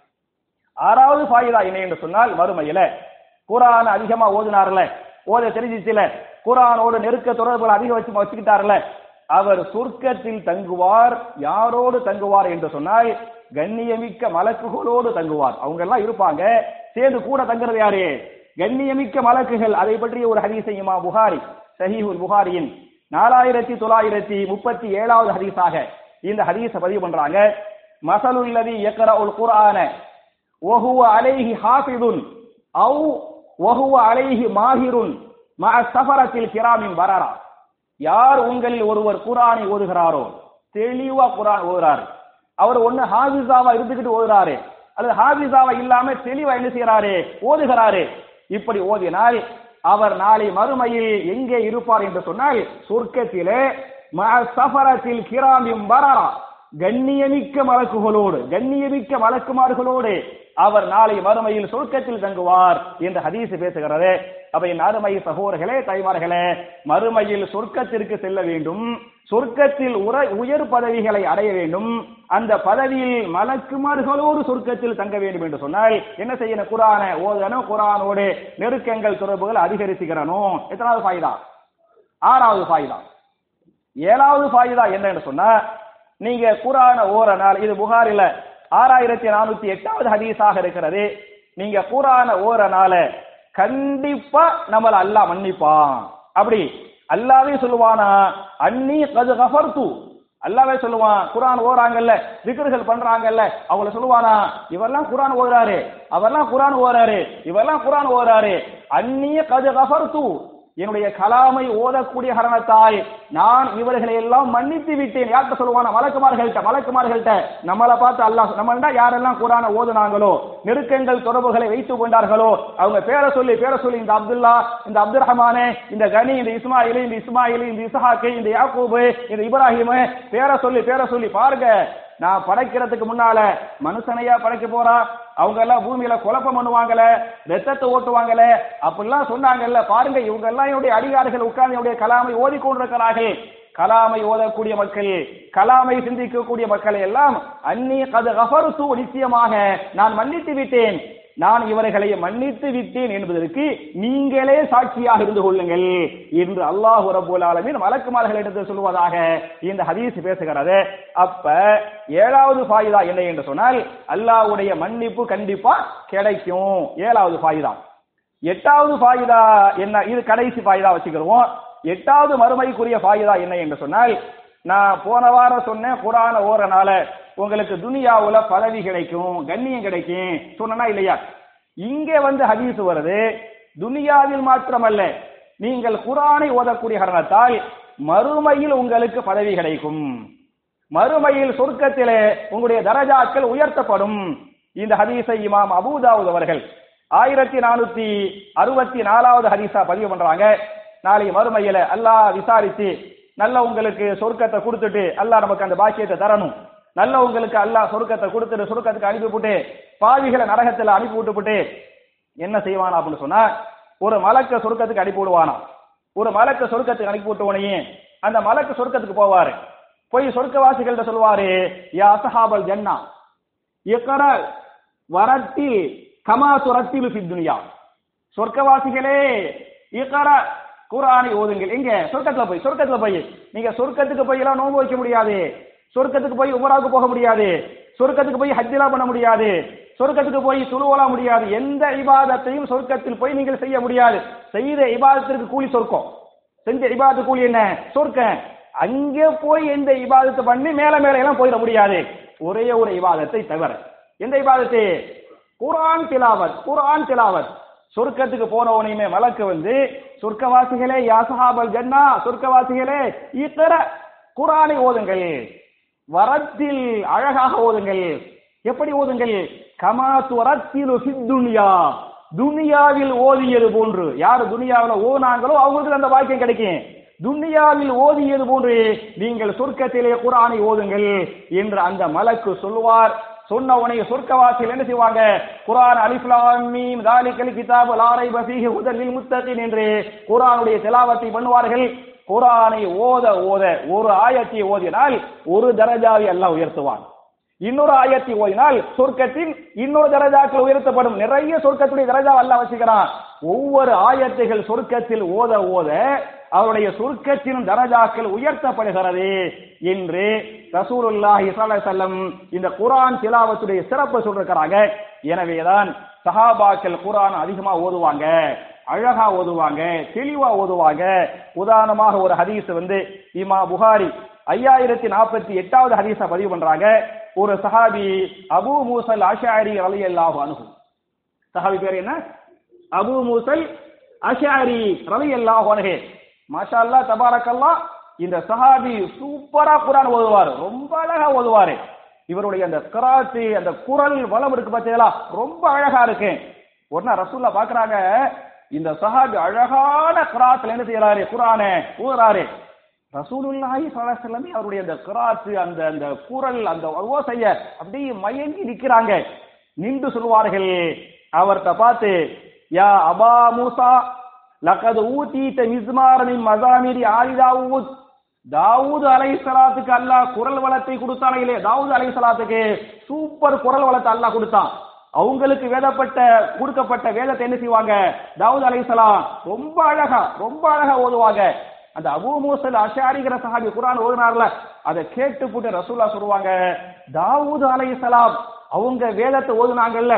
ஆறாவது ஃபாயிதா என்ன என்று சொன்னால் மறுமையில குர்ஆன் அதிகமா ஓதினார்ல ஓத தெரிஞ்சிச்சுல குர்ஆனோடு நெருக்க தொடர்புகள் அதிகம் வச்சு வச்சுக்கிட்டார்ல அவர் சொர்க்கத்தில் தங்குவார் யாரோடு தங்குவார் என்று சொன்னால் கண்ணியமிக்க மலக்குகளோடு தங்குவார் அவங்க எல்லாம் இருப்பாங்க சேர்ந்து கூட தங்குறது யாரு கண்ணியமிக்க மலக்குகள் அதை பற்றிய ஒரு ஹதீசையுமா புகாரி சஹீஹுல் புகாரியின் நாலாயிரத்தி தொள்ளாயிரத்தி முப்பத்தி ஏழாவது ஹதீஸாக இந்த ஹதீஸ பதிவு பண்றாங்க மசலுல்லதி யக்ரஉல் குர்ஆன வஹுவ அலைஹி ஹாஃபிதுன் அவு வஹுவ அலைஹி மாஹிருன் மஅ சஃபரத்தில் கிராமின் வரரா யார் உங்களில் ஒருவர் குரானை ஓதுகிறாரோ தெளிவா குரான் ஓதுறாரு அவர் ஒண்ணு ஹாபிஸாவா இருந்துகிட்டு ஓதுறாரு அல்லது ஹாபிஸாவா இல்லாம தெளிவா என்ன செய்யறாரு ஓதுகிறாரு இப்படி ஓதினால் அவர் நாளை மறுமையில் எங்கே இருப்பார் என்று சொன்னால் சொர்க்கத்திலே சஃபரத்தில் கிராமியும் வரரா கண்ணியமிக்க மலக்குகளோடு கண்ணியமிக்க மலக்குமார்களோடு அவர் நாளை மறுமையில் சொர்க்கத்தில் தங்குவார் என்று ஹதீஸ் பேசுகிறது அப்ப என் அருமை சகோதரர்களே தாய்மார்களே மறுமையில் சொர்க்கத்திற்கு செல்ல வேண்டும் சொர்க்கத்தில் உர உயர் பதவிகளை அடைய வேண்டும் அந்த பதவியில் மலக்குமார்களோடு சொர்க்கத்தில் தங்க வேண்டும் என்று சொன்னால் என்ன செய்யணும் குரான ஓதணும் குரானோடு நெருக்கங்கள் தொடர்புகள் அதிகரிச்சுக்கிறனும் எத்தனாவது ஃபாயிதா ஆறாவது ஃபாயிதா ஏழாவது ஃபாயிதா என்ன என்று சொன்னா நீங்க குரான ஓர நாள் இது புகாரில ஆறாயிரத்தி நானூத்தி எட்டாவது ஹதீஸாக இருக்கிறது நீங்க குரான ஓர நாள கண்டிப்பா நம்மள அல்லாஹ் மன்னிப்பான் அப்படி அல்லாவே சொல்லுவானா அன்னி கது கஃபர்து அல்லாவே சொல்லுவான் குரான் ஓறாங்கல்ல விக்கிர்கள் பண்றாங்கல்ல அவங்கள சொல்லுவானா இவரெல்லாம் குரான் ஓதுறாரு அவரெல்லாம் குரான் ஓதுறாரு இவரெல்லாம் குரான் ஓதுறாரு அந்நிய கது கஃபர்து என்னுடைய கலாமை ஓதக்கூடிய காரணத்தால் நான் இவர்களை எல்லாம் மன்னித்து விட்டேன் யார்கிட்ட சொல்லுவான மலக்குமார்கள்ட்ட மலக்குமார்கள்ட்ட நம்மளை பார்த்து அல்லாஹ் நம்மள்டா யாரெல்லாம் குரான ஓதுனாங்களோ நெருக்கங்கள் தொடர்புகளை வைத்துக் கொண்டார்களோ அவங்க பேரை சொல்லி பேரை சொல்லி இந்த அப்துல்லா இந்த அப்துல் ரஹ்மானே இந்த கனி இந்த இஸ்மாயில் இந்த இஸ்மாயில் இந்த இஸ்ஹாக்கு இந்த யாக்கூபு இந்த இப்ராஹிம் பேரை சொல்லி பேரை சொல்லி பாருங்க நான் படைக்கிறதுக்கு முன்னால மனுஷனையா படைக்க போறா அவங்க எல்லாம் பூமியில குழப்பம் பண்ணுவாங்கல ரத்தத்தை ஓட்டுவாங்கல அப்படிலாம் சொன்னாங்கல்ல பாருங்க இவங்க எல்லாம் என்னுடைய அடிகாரிகள் உட்கார்ந்து என்னுடைய கலாமை ஓதிக்கொண்டிருக்கிறார்கள் கலாமை ஓதக்கூடிய மக்கள் கலாமை சிந்திக்கக்கூடிய மக்களை எல்லாம் அந்நி கது கஃபருத்து நிச்சயமாக நான் மன்னித்து விட்டேன் நான் இவர்களை மன்னித்து விட்டேன் என்பதற்கு நீங்களே சாட்சியாக இருந்து கொள்ளுங்கள் என்று அல்லாஹ் ரபுல் ஆலமீன் மலக்குமார்கள் எடுத்து சொல்வதாக இந்த ஹதீஸ் பேசுகிறது அப்ப ஏழாவது ஃபாயிதா என்ன என்று சொன்னால் அல்லாஹ்வுடைய மன்னிப்பு கண்டிப்பா கிடைக்கும் ஏழாவது ஃபாயிதா எட்டாவது ஃபாயிதா என்ன இது கடைசி ஃபாயிதா வச்சுக்கிறோம் எட்டாவது மறுமைக்குரிய ஃபாயிதா என்ன என்று சொன்னால் நான் போன வாரம் சொன்னேன் குரான ஓரனால உங்களுக்கு துனியாவுல பதவி கிடைக்கும் கண்ணியம் கிடைக்கும் சொன்னா இல்லையா இங்கே வந்து ஹதீஸ் வருது துனியாவில் மாத்திரமல்ல நீங்கள் குரானை ஓதக்கூடிய காரணத்தால் மறுமையில் உங்களுக்கு பதவி கிடைக்கும் மறுமையில் சொர்க்கத்திலே உங்களுடைய தரஜாக்கள் உயர்த்தப்படும் இந்த ஹதீஸை இமாம் அபூதாவுத் அவர்கள் ஆயிரத்தி நானூத்தி அறுபத்தி நாலாவது ஹதீஸா பதிவு பண்றாங்க நாளை மறுமையில அல்லாஹ் விசாரிச்சு நல்ல உங்களுக்கு சொர்க்கத்தை கொடுத்துட்டு அல்லாஹ் நமக்கு அந்த பாக்கியத்தை தரணும் நல்ல உங்களுக்கு அல்லாஹ் சொர்க்கத்தை கொடுத்துட்டு சொர்க்கத்துக்கு அனுப்பிவிட்டு பாவிகளை நரகத்துல அனுப்பி விட்டுப்புட்டு என்ன செய்வானா அப்படின்னு சொன்னா ஒரு மலக்க சொர்க்கத்துக்கு அனுப்பி விடுவானா ஒரு மலக்க சொர்க்கத்துக்கு அனுப்பி விட்ட உடனே அந்த மலக்க சொர்க்கத்துக்கு போவாரு போய் சொர்க்கவாசிகள்ட்ட சொல்லுவாரு யா அசஹாபல் ஜன்னா இக்கர வரத்தில் கமா துரத்தில் துனியா சொர்க்கவாசிகளே இக்கர குரானை ஓதுங்கள் எங்க சொர்க்கத்துல போய் சொர்க்கத்துல போய் நீங்க சொர்க்கத்துக்கு போய் எல்லாம் நோன்பு வைக்க முடியாது சொர்க்கத்துக்கு போய் உமராவுக்கு போக முடியாது சொர்க்கத்துக்கு போய் ஹஜ்ஜிலா பண்ண முடியாது சொர்க்கத்துக்கு போய் துளுவலாம் முடியாது எந்த இபாதத்தையும் சொர்க்கத்தில் போய் நீங்கள் செய்ய முடியாது செய்த இபாதத்திற்கு கூலி சொர்க்கம் செஞ்ச இபாதத்து கூலி என்ன சொர்க்கம் அங்கே போய் எந்த இபாதத்தை பண்ணி மேல மேல எல்லாம் போயிட முடியாது ஒரே ஒரு இபாதத்தை தவிர எந்த இபாதத்தை குரான் திலாவத் குரான் திலாவத் சொர்க்கத்துக்கு போனவனையுமே மலக்கு வந்து சொர்க்கவாசிகளே யாசஹாபல் ஜன்னா சொர்க்கவாசிகளே இத்தர குரானை ஓதுங்கள் வரத்தில் அழகாக ஓதுங்கள் எப்படி ஓதுங்கள் கமா துரத்திலு துனியா துனியாவில் ஓதியது போன்று யார் துனியாவில் ஓதுனாங்களோ அவங்களுக்கு அந்த வாக்கியம் கிடைக்கும் துனியாவில் ஓதியது போன்று நீங்கள் சொர்க்கத்திலே குரானை ஓதுங்கள் என்று அந்த மலக்கு சொல்லுவார் சொன்ன உடனே சொர்க்கவாசிகள் என்ன செய்வாங்க குரான் அலிஃப்லாம் மீம் தாலிக்கல் கிதாபு லாரை பசீஹி உதலில் முத்தகின் என்று குரானுடைய திலாவத்தை பண்ணுவார்கள் குரானை ஓத ஓத ஒரு ஆயத்தை ஓதினால் ஒரு தரஜாவை அல்லாஹ் உயர்த்துவான் இன்னொரு ஆயத்தை ஓதினால் சொர்க்கத்தின் இன்னொரு தரஜாக்கள் உயர்த்தப்படும் நிறைய சொர்க்கத்துடைய தரஜா அல்லாஹ் வச்சுக்கிறான் ஒவ்வொரு ஆயத்தைகள் சொர்க்கத்தில் ஓத ஓத அவருடைய சொர்க்கத்தின் தரஜாக்கள் உயர்த்தப்படுகிறது என்று ரசூலுல்லாஹி ஸல்லல்லாஹு இந்த குர்ஆன் திலாவத்துடைய சிறப்பை சொல்றாங்க எனவேதான் சஹாபாக்கள் குர்ஆன் அதிகமா ஓதுவாங்க அழகா ஓதுவாங்க தெளிவா ஓதுவாங்க உதாரணமாக ஒரு ஹதீஸ் வந்து இமா புகாரி ஐயாயிரத்தி நாற்பத்தி எட்டாவது ஹதீஸ பதிவு பண்றாங்க ஒரு சஹாபி அபு மூசல் அஷாரி அலி அல்லாஹு அனுகு சஹாபி பேர் என்ன அபு மூசல் அஷாரி ரலி அல்லாஹு அனுகு மாஷா அல்லா தபாரக்கல்லா இந்த சஹாபி சூப்பரா குரான் ஓதுவாரு ரொம்ப அழகா ஓதுவாரு இவருடைய அந்த கராத்து அந்த குரல் வளம் இருக்கு பார்த்தீங்களா ரொம்ப அழகா இருக்கு உடனே ரசூல்லா பாக்குறாங்க இந்த சஹாபி அழகான கிராத்துல என்ன செய்யறாரு குரானே ஊறாரு ரசூலுல்லாஹி ஸல்லல்லாஹு அவருடைய அந்த கிராத்து அந்த அந்த குரல் அந்த ஓசைய அப்படியே மயங்கி நிக்கிறாங்க நின்று சொல்வார்கள் அவர்கிட்ட பார்த்து யா அபா மூசா லக்கது ஊத்தீத்த மிஸ்மாரனின் மசாமிரி ஆலி தாவூத் தாவூத் அலை சலாத்துக்கு அல்லாஹ் குரல் வளத்தை கொடுத்தானே இல்லையா தாவூத் அலை சலாத்துக்கு சூப்பர் குரல் வளத்தை அல்லாஹ் கொடுத்தான் அவங்களுக்கு வேதப்பட்ட கொடுக்கப்பட்ட வேதத்தை என்ன செய்வாங்க தாவூத் அலைசலாம் ரொம்ப அழகா ரொம்ப அழகா ஓதுவாங்க அந்த அபூ மூசல் அஷாரிங்கிற சஹாபி குரான் ஓதுனார்ல அதை கேட்டு போட்டு ரசூல்லா சொல்லுவாங்க தாவூத் அலைசலாம் அவங்க வேதத்தை ஓதுனாங்கல்ல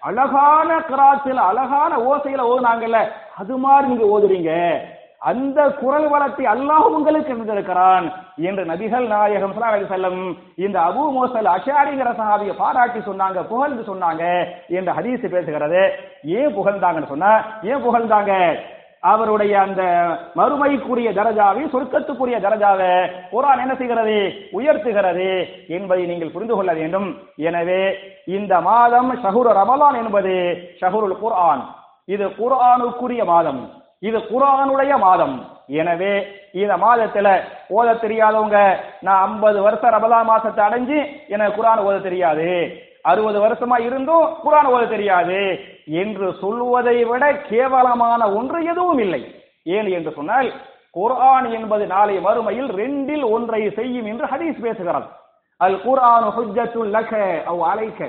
அழகான கிராத்தில் அழகான ஓசையில ஓதுனாங்கல்ல அது மாதிரி நீங்க ஓதுறீங்க அந்த குரல் வளத்தை அல்லாஹ் உங்களுக்கு இருந்திருக்கிறான் என்று நபிகள் நாயகம் ஸல்லல்லாஹு அலைஹி வஸல்லம் இந்த அபூ மோசல் அஷாரிங்கிற சஹாபியை பாராட்டி சொன்னாங்க புகழ்ந்து சொன்னாங்க என்ற ஹதீஸ் பேசுகிறது ஏன் புகழ்ந்தாங்கன்னு சொன்னா ஏன் புகழ்ந்தாங்க அவருடைய அந்த மறுமைக்குரிய தரஜாவை சொர்க்கத்துக்குரிய தரஜாவை குரான் என்ன செய்கிறது உயர்த்துகிறது என்பதை நீங்கள் புரிந்து கொள்ள வேண்டும் எனவே இந்த மாதம் ஷஹுர் ரமலான் என்பது ஷஹுருல் குர்ஆன் இது குர்ஆனுக்குரிய மாதம் இது குர்ஆனுடைய மாதம் எனவே இந்த மாதத்துல ஓத தெரியாதவங்க நான் ஐம்பது வருஷம் ரமலான் மாசத்தை அடைஞ்சு எனக்கு குர்ஆன் ஓத தெரியாது அறுபது வருஷமா இருந்தும் குர்ஆன் ஓத தெரியாது என்று சொல்வதை விட கேவலமான ஒன்று எதுவும் இல்லை ஏன் என்று சொன்னால் குர்ஆன் என்பது நாளை மறுமையில் ரெண்டில் ஒன்றை செய்யும் என்று ஹதீஸ் பேசுகிறார் அல் குர்ஆன் ஹுஜ்ஜத்துல் லக அவ் அலைக்க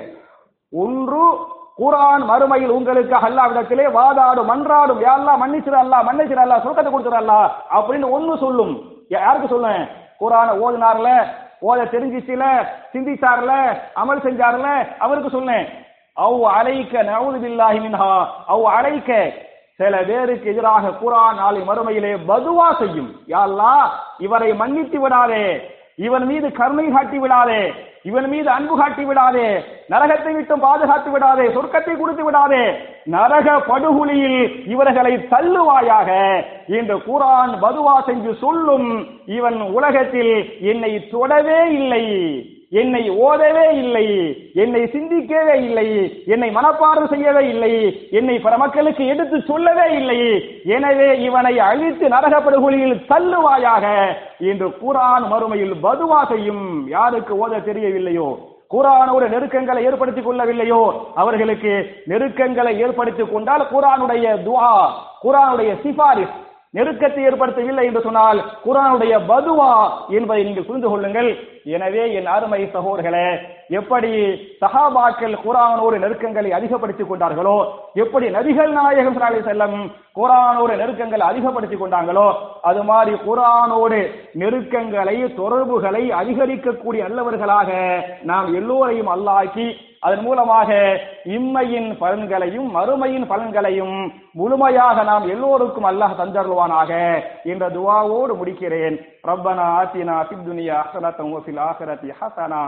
ஒன்று குர்ஆன் மறுமையில் உங்களுக்கு அல்லாவிடத்திலே வாதாடும் மன்றாடும் யா அல்லாஹ் மன்னிச்சிரு அல்லாஹ் மன்னிச்சிரு அல்லாஹ் சுருக்கத்தை கொடுத்துரு அல்லாஹ் அப்படின்னு ஒன்னு சொல்லும் யா- யாருக்கு சொல்லும் குர்ஆனை ஓதினார்ல ஓத தெரிஞ்சிச்சுல சிந்திச்சார்ல அமல் செஞ்சார்ல அவருக்கு சொன்னேன் அவ் அலைக்க நவுது பில்லாஹி மின்ஹா அவ் அலைக்க சில பேருக்கு எதிராக குர்ஆன் நாளை மறுமையிலே பதுவா செய்யும் யா அல்லாஹ் இவரை மன்னித்து விடாதே இவன் மீது கருணை காட்டி விடாதே இவன் மீது அன்பு காட்டி விடாதே நரகத்தை விட்டும் பாதுகாத்து விடாதே சொர்க்கத்தை கொடுத்து விடாதே நரக படுகொலியில் இவர்களை தள்ளுவாயாக என்று குரான் பதுவா செஞ்சு சொல்லும் இவன் உலகத்தில் என்னை தொடவே இல்லை என்னை ஓதவே இல்லை என்னை சிந்திக்கவே இல்லை என்னை மனப்பாடம் செய்யவே இல்லை என்னை பிற மக்களுக்கு எடுத்து சொல்லவே இல்லை எனவே இவனை அழித்து நரகப்படுகொலியில் தள்ளுவாயாக என்று குரான் மறுமையில் பதுவா செய்யும் யாருக்கு ஓத தெரியவில்லையோ குரானோடு நெருக்கங்களை ஏற்படுத்திக் கொள்ளவில்லையோ அவர்களுக்கு நெருக்கங்களை ஏற்படுத்திக் கொண்டால் குரானுடைய துஆ குரானுடைய சிபாரிஸ் நெருக்கத்தை ஏற்படுத்தவில்லை என்று சொன்னால் குரானுடைய பதுவா என்பதை நீங்கள் புரிந்து கொள்ளுங்கள் எனவே என் அருமை சகோதரர்களே எப்படி சஹாபாக்கள் குரானோடு நெருக்கங்களை அதிகப்படுத்திக் கொண்டார்களோ எப்படி நபிகள் நாயகம் ஸல்லல்லாஹு அலைஹி வஸல்லம் குரானோடு நெருக்கங்களை அதிகப்படுத்திக் கொண்டாங்களோ அது மாதிரி குரானோடு நெருக்கங்களை தொடர்புகளை அதிகரிக்கக்கூடிய நல்லவர்களாக நாம் எல்லோரையும் அல்லாக்கி அதன் மூலமாக இம்மையின் பலன்களையும் மறுமையின் பலன்களையும் முழுமையாக நாம் எல்லோருக்கும் அல்லாஹ் தந்தருவானாக என்ற துவாவோடு முடிக்கிறேன் ரப்பனா ஆத்தினா ஃபித் துனியா ஹஸனத்தன் வ ஃபில் ஆখিরাতি ஹஸனா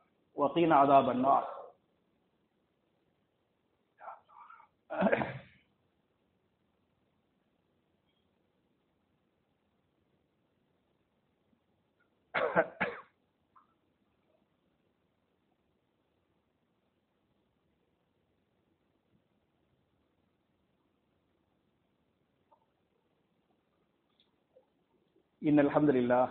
வ கீனா அஸாபன் நார் إن الحمد لله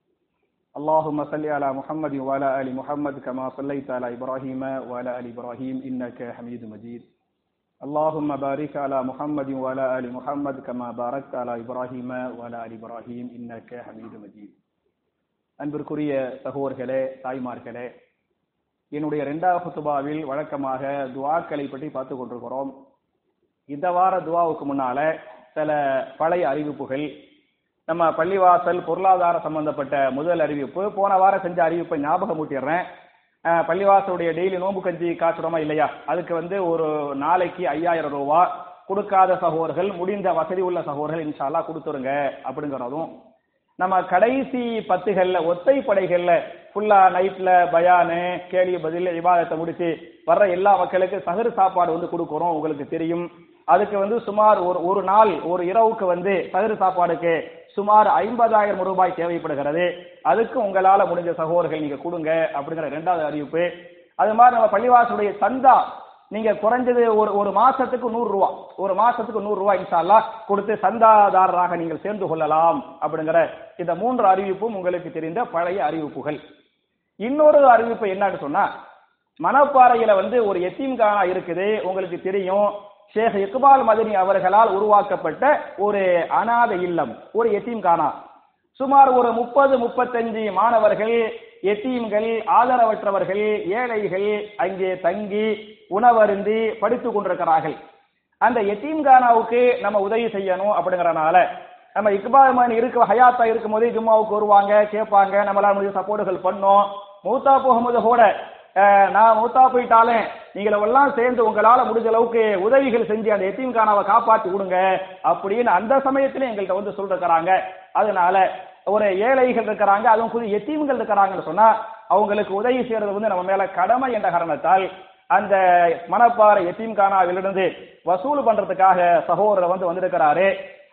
اللهم صل على محمد وعلى آل محمد كما صليت على إبراهيم وعلى آل إبراهيم إنك حميد مجيد اللهم بارك على محمد وعلى آل محمد كما باركت على إبراهيم وعلى آل إبراهيم إنك حميد مجيد அன்பிற்குரிய சகோதர்களே தாய்மார்களே என்னுடைய இரண்டாவது குத்துபாவில் வழக்கமாக துவாக்களை பற்றி பார்த்து கொண்டிருக்கிறோம் இந்த வார துவாவுக்கு முன்னால சில பழைய அறிவிப்புகள் நம்ம பள்ளிவாசல் பொருளாதார சம்பந்தப்பட்ட முதல் அறிவிப்பு போன வாரம் செஞ்ச அறிவிப்பை ஞாபகம் ஊட்டிடுறேன் அஹ், பள்ளிவாசலுடைய டெய்லி நோம்பு கஞ்சி காசுறோமா இல்லையா அதுக்கு வந்து ஒரு நாளைக்கு ஐயாயிரம் ரூபா கொடுக்காத சகோதரர்கள் முடிந்த வசதி உள்ள சகோதரர்கள் இன்ஷால்லா கொடுத்துருங்க அப்படிங்கிறதும் நம்ம கடைசி பத்துகள்ல ஒத்தை படைகள்ல ஃபுல்லா நைட்ல பயானு கேள்வி பதில் இபாதத்தை முடிச்சு வர்ற எல்லா மக்களுக்கு சகரு சாப்பாடு வந்து கொடுக்குறோம் உங்களுக்கு தெரியும் அதுக்கு வந்து சுமார் ஒரு ஒரு நாள் ஒரு இரவுக்கு வந்து சகரு சாப்பாடுக்கு சுமார் ஐம்பதாயிரம் ரூபாய் தேவைப்படுகிறது அதுக்கு உங்களால முடிஞ்ச சகோதரர்கள் நீங்க கொடுங்க அப்படிங்கிற இரண்டாவது அறிவிப்பு அது மாதிரி நம்ம பள்ளிவாசலுடைய சந்தா நீங்க குறைஞ்சது ஒரு ஒரு மாசத்துக்கு நூறு ரூபா ஒரு மாசத்துக்கு நூறு ரூபாய் இன்ஷால்லா கொடுத்து சந்தாதாரராக நீங்கள் சேர்ந்து கொள்ளலாம் அப்படிங்கிற இந்த மூன்று அறிவிப்பும் உங்களுக்கு தெரிந்த பழைய அறிவிப்புகள் இன்னொரு அறிவிப்பு என்னன்னு சொன்னா மணப்பாறையில வந்து ஒரு எத்தீம்கானா இருக்குது உங்களுக்கு தெரியும் ஷேக் இக்பால் மதனி அவர்களால் உருவாக்கப்பட்ட ஒரு அனாதை இல்லம் ஒரு எத்தீம்கானா சுமார் ஒரு முப்பது முப்பத்தஞ்சு மாணவர்கள் எத்தீம்கள் ஆதரவற்றவர்கள் ஏழைகள் அங்கே தங்கி உணவருந்தி படித்துக் கொண்டிருக்கிறார்கள் அந்த எத்தீம்கானாவுக்கு நம்ம உதவி செய்யணும் அப்படிங்கறனால நம்ம இக்பால் மகன் இருக்க ஹயாத்தா இருக்கும் போதே ஜும்மாவுக்கு வருவாங்க கேட்பாங்க நம்மளால முடிஞ்ச சப்போர்ட்டுகள் பண்ணோம் மூத்தா போகும்போது கூட அஹ், நான் மூத்தா போயிட்டாலும் நீங்கள எல்லாம் சேர்ந்து உங்களால முடிஞ்ச அளவுக்கு உதவிகள் செஞ்சு அந்த எத்தீம்கானாவை காப்பாத்தி விடுங்க அப்படின்னு அந்த சமயத்துல எங்கள்கிட்ட வந்து சொல்லிருக்கிறாங்க அதனால ஒரு ஏழைகள் இருக்கிறாங்க அதுவும் புது எத்தீம்கள் இருக்கிறாங்கன்னு சொன்னா அவங்களுக்கு உதவி செய்யறது வந்து நம்ம மேல கடமை என்ற காரணத்தால் அந்த மணப்பாறை எத்தீம்கானாவிலிருந்து வசூல் பண்றதுக்காக சகோதரர் வந்து வந்திருக்கிறாரு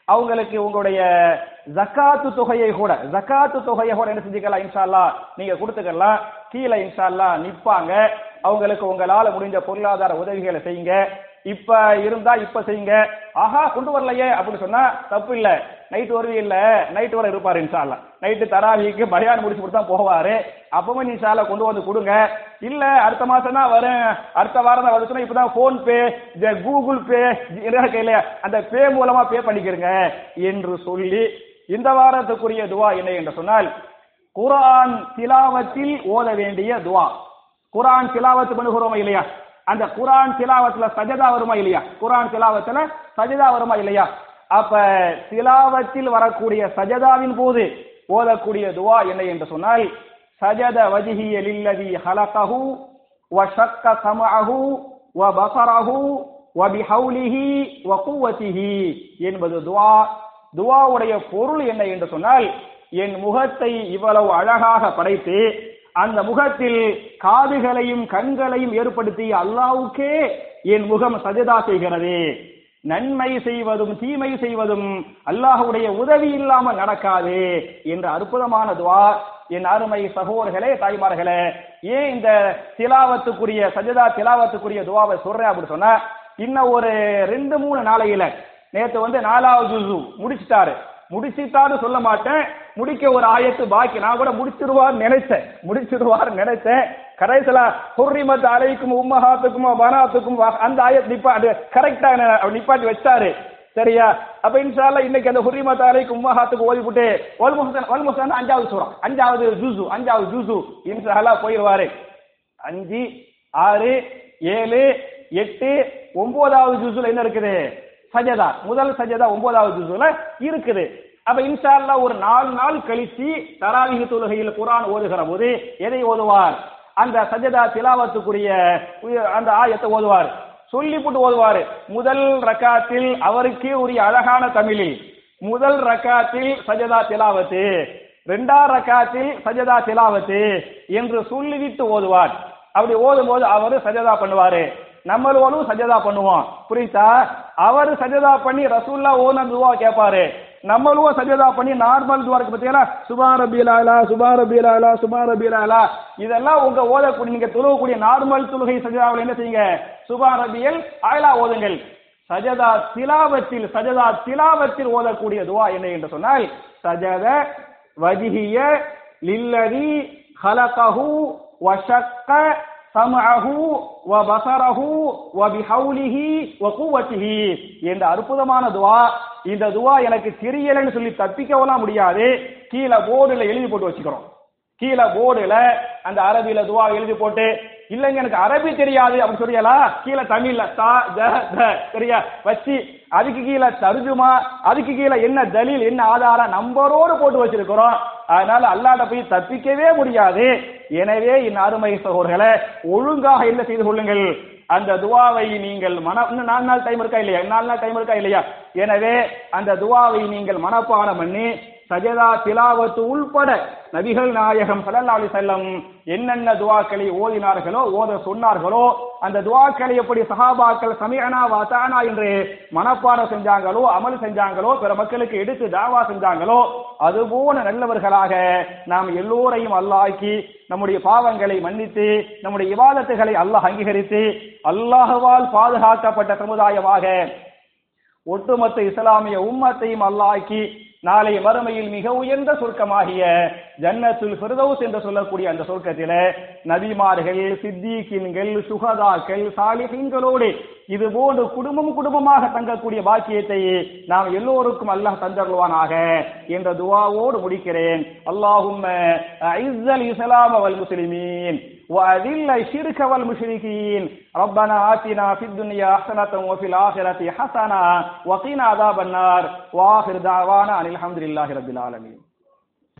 அவங்களுக்கு உங்களுடைய ஜக்காத்து தொகையை கூட ஜக்காத்து தொகையை கூட என்ன செஞ்சுக்கலாம் இன்ஷா அல்லாஹ் நீங்க கொடுத்துக்கலாம் கீழே இன்ஷா அல்லாஹ் நிப்பாங்க அவங்களுக்கு உங்களால முடிஞ்ச பொருளாதார உதவிகளை செய்யுங்க இப்ப இருந்தா இப்ப செய்யுங்க ஆஹா கொண்டு வரலையே அப்படின்னு சொன்னா தப்பு இல்ல நைட் வருவி இல்ல நைட் வர இருப்பாரு இன்ஷால்லா நைட்டு தராவிக்கு பயான் முடிச்சு கொடுத்தா போவாரு அப்பவும் இன்ஷால்லா கொண்டு வந்து கொடுங்க இல்ல அடுத்த மாசம் தான் வரேன் அடுத்த வாரம் தான் வருதுன்னா இப்பதான் போன் பே கூகுள் பே கையில அந்த பே மூலமா பே பண்ணிக்கிறங்க என்று சொல்லி இந்த வாரத்துக்குரிய துவா என்ன என்று சொன்னால் குரான் திலாவத்தில் ஓத வேண்டிய துவா குரான் திலாவத்து பண்ணுகிறோமா இல்லையா அந்த குரான் திலாவத்துல சஜதா வருமா இல்லையா குரான் திலாவத்துல சஜதா வருமா இல்லையா அப்ப திலாவத்தில் வரக்கூடிய சஜதாவின் போது ஓதக்கூடிய துவா என்ன என்று சொன்னால் சஜத வஜிஹிய லில்லதி ஹலகஹு வ ஷக்க சமஅஹு வ பஸரஹு வ பிஹவுலிஹி வ குவத்திஹி என்பது துவா துவாவுடைய பொருள் என்ன என்று சொன்னால் என் முகத்தை இவ்வளவு அழகாக படைத்து அந்த முகத்தில் காதுகளையும் கண்களையும் ஏற்படுத்தி அல்லாவுக்கே என் முகம் சஜதா செய்கிறது நன்மை செய்வதும் தீமை செய்வதும் அல்லாஹுடைய உதவி இல்லாமல் நடக்காது என்ற அற்புதமான துவா என் அருமை சகோதரர்களே தாய்மார்களே ஏன் இந்த திலாவத்துக்குரிய சஜதா திலாவத்துக்குரிய துவாவை சொல்றேன் அப்படின்னு சொன்னா இன்னும் ஒரு ரெண்டு மூணு நாளையில நேத்து வந்து நாலாவது ஜுசு முடிச்சிட்டாரு முடிச்சிட்டாரு சொல்ல மாட்டேன் முடிக்க ஒரு ஆயத்து பாக்கி நான் கூட முடிச்சிருவார் நினைச்சேன் முடிச்சிருவார் நினைச்சேன் கடைசில ஹுர்ரிமத் அலைக்கும் உம்மஹாத்துக்கும் பனாத்துக்கும் அந்த ஆயத் நிப்பா அது கரெக்டா நிப்பாட்டி வச்சாரு சரியா அப்ப இன்ஷால்லா இன்னைக்கு அந்த ஹுர்ரிமத் அலைக்கும் உம்மஹாத்துக்கு ஓதி போட்டு வல் முஹசன் வல் முஹசன் அஞ்சாவது சூரம் அஞ்சாவது ஜூசு அஞ்சாவது ஜூசு இன்ஷால்லா போயிடுவாரு அஞ்சு ஆறு ஏழு எட்டு ஒன்பதாவது ஜூசுல என்ன இருக்குது சஜதா முதல் சஜதா ஒன்பதாவது ஜுசுல இருக்குது அப்ப இன்ஷால்லா ஒரு நாலு நாள் கழிச்சு தராவிக தொழுகையில் குரான் ஓதுகிற போது எதை ஓதுவார் அந்த சஜதா திலாவத்துக்குரிய அந்த ஆயத்தை ஓதுவார் சொல்லி போட்டு ஓதுவார் முதல் ரக்காத்தில் அவருக்கே உரிய அழகான தமிழில் முதல் ரக்காத்தில் சஜதா திலாவத்து ரெண்டாம் ரக்காத்தில் சஜதா திலாவத்து என்று சொல்லிவிட்டு ஓதுவார் அப்படி ஓதும் போது அவரு சஜதா பண்ணுவாரு நம்மளும் சஜதா பண்ணுவோம் புரியுதா அவர் சஜதா பண்ணி ரசூல்லா ஓன துவா கேட்பாரு நம்மளும் சஜதா பண்ணி நார்மல் துவா இருக்கு பாத்தீங்களா சுபா ரபியலாலா சுபா ரபியலாலா சுபா ரபியலாலா இதெல்லாம் உங்க ஓதக்கூடிய நீங்க தொழுகக்கூடிய நார்மல் தொழுகை சஜதாவில் என்ன செய்யுங்க சுபா ரபியல் ஆயிலா ஓதுங்கள் சஜதா திலாவத்தில் சஜதா திலாவத்தில் ஓதக்கூடிய துவா என்ன என்று சொன்னால் சஜத வஜிஹிய லில்லதி ஹலகஹு வஷக்க சமஅஹு வ பஸரஹு வ பிஹவுலிஹி வ குவத்திஹி என்ற அற்புதமான துவா இந்த துவா எனக்கு தெரியலன்னு சொல்லி தப்பிக்கவும் முடியாது கீழே போர்டுல எழுதி போட்டு வச்சுக்கிறோம் கீழே போர்டுல அந்த அரபியில துவா எழுதி போட்டு இல்லைங்க எனக்கு அரபி தெரியாது அப்படின்னு சொல்லியலா கீழே தமிழ்ல தா ஜ த சரியா வச்சு அதுக்கு கீழே தருஜுமா அதுக்கு கீழே என்ன தலீல் என்ன ஆதாரம் நம்பரோடு போட்டு வச்சிருக்கிறோம் அதனால அல்லாட்ட போய் தப்பிக்கவே முடியாது எனவே என் அருமை சகோதரர்களை ஒழுங்காக என்ன செய்து கொள்ளுங்கள் அந்த துவாவை நீங்கள் மன இன்னும் நாலு நாள் டைம் இருக்கா இல்லையா நாலு நாள் டைம் இருக்கா இல்லையா எனவே அந்த துவாவை நீங்கள் மனப்பாடம் பண்ணி சஜதா திலாவத்து உள்பட நபிகள் நாயகம் ஸல்லல்லாஹு அலைஹி வஸல்லம் என்னென்ன துவாக்களை ஓதினார்களோ ஓத சொன்னார்களோ அந்த துவாக்களை எப்படி சஹாபாக்கள் சமிஅனா வதானா என்று மனப்பாடம் செஞ்சாங்களோ அமல் செஞ்சாங்களோ பிற மக்களுக்கு எடுத்து தாவா செஞ்சாங்களோ அதுபோல நல்லவர்களாக நாம் எல்லோரையும் அல்லாக்கி நம்முடைய பாவங்களை மன்னித்து நம்முடைய இவாதத்துகளை அல்லாஹ் அங்கீகரித்து அல்லாஹ்வால் பாதுகாக்கப்பட்ட சமுதாயமாக ஒட்டுமொத்த இஸ்லாமிய உம்மத்தையும் அல்லாக்கி நாளை மறுமையில் மிக உயர்ந்த சொர்க்கமாகிய ஜன்னத்துல் ஃபிர்தௌஸ் என்று சொல்லக்கூடிய அந்த சொர்க்கத்தில நபிமார்கள் சித்திகின்கள் சுகதாக்கள் சாலிஹீன்களோடு இது போன்று குடும்பம் குடும்பமாக தங்கக்கூடிய பாக்கியத்தை நாம் எல்லோருக்கும் அல்லாஹ் தந்தருள்வானாக என்ற துவாவோடு முடிக்கிறேன் அல்லாஹும் ஐஸல் இஸ்லாம் வல் முஸ்லிமீன் وأذل الشرك والمشركين ربنا آتنا في الدنيا حسنة وفي الآخرة حسنة وقنا عذاب النار وآخر دعوانا أن الحمد لله رب العالمين